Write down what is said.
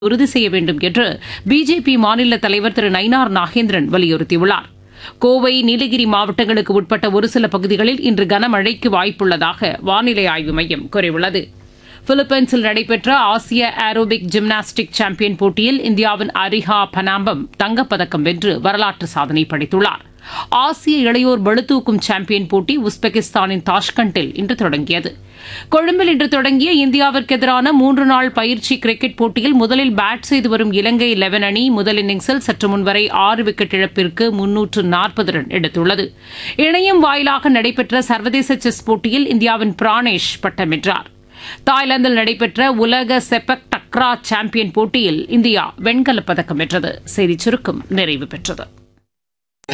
உறுதி செய்ய வேண்டும் என்று பிஜேபி மாநில தலைவர் திரு நயினார் நாகேந்திரன் வலியுறுத்தியுள்ளார் கோவை நீலகிரி மாவட்டங்களுக்கு உட்பட்ட ஒரு சில பகுதிகளில் இன்று கனமழைக்கு வாய்ப்புள்ளதாக வானிலை ஆய்வு மையம் கூறியுள்ளது பிலிப்பைன்ஸில் நடைபெற்ற ஆசிய ஏரோபிக் ஜிம்னாஸ்டிக் சாம்பியன் போட்டியில் இந்தியாவின் அரிஹா பனாம்பம் தங்கப்பதக்கம் வென்று வரலாற்று சாதனை படைத்துள்ளார் ஆசிய இளையோர் பளுதூக்கும் சாம்பியன் போட்டி உஸ்பெகிஸ்தானின் தாஷ்கண்டில் இன்று தொடங்கியது கொழும்பில் இன்று தொடங்கிய இந்தியாவிற்கு எதிரான மூன்று நாள் பயிற்சி கிரிக்கெட் போட்டியில் முதலில் பேட் செய்து வரும் இலங்கை லெவன் அணி முதல் இன்னிங்ஸில் சற்று முன்வரை ஆறு விக்கெட் இழப்பிற்கு முன்னூற்று நாற்பது ரன் எடுத்துள்ளது இணையம் வாயிலாக நடைபெற்ற சர்வதேச செஸ் போட்டியில் இந்தியாவின் பிரானேஷ் பட்டம் வென்றார் தாய்லாந்தில் நடைபெற்ற உலக செப்பக் டக்ரா சாம்பியன் போட்டியில் இந்தியா வெண்கலப் பதக்கம் வென்றது செய்திச் சுருக்கம் நிறைவு பெற்றது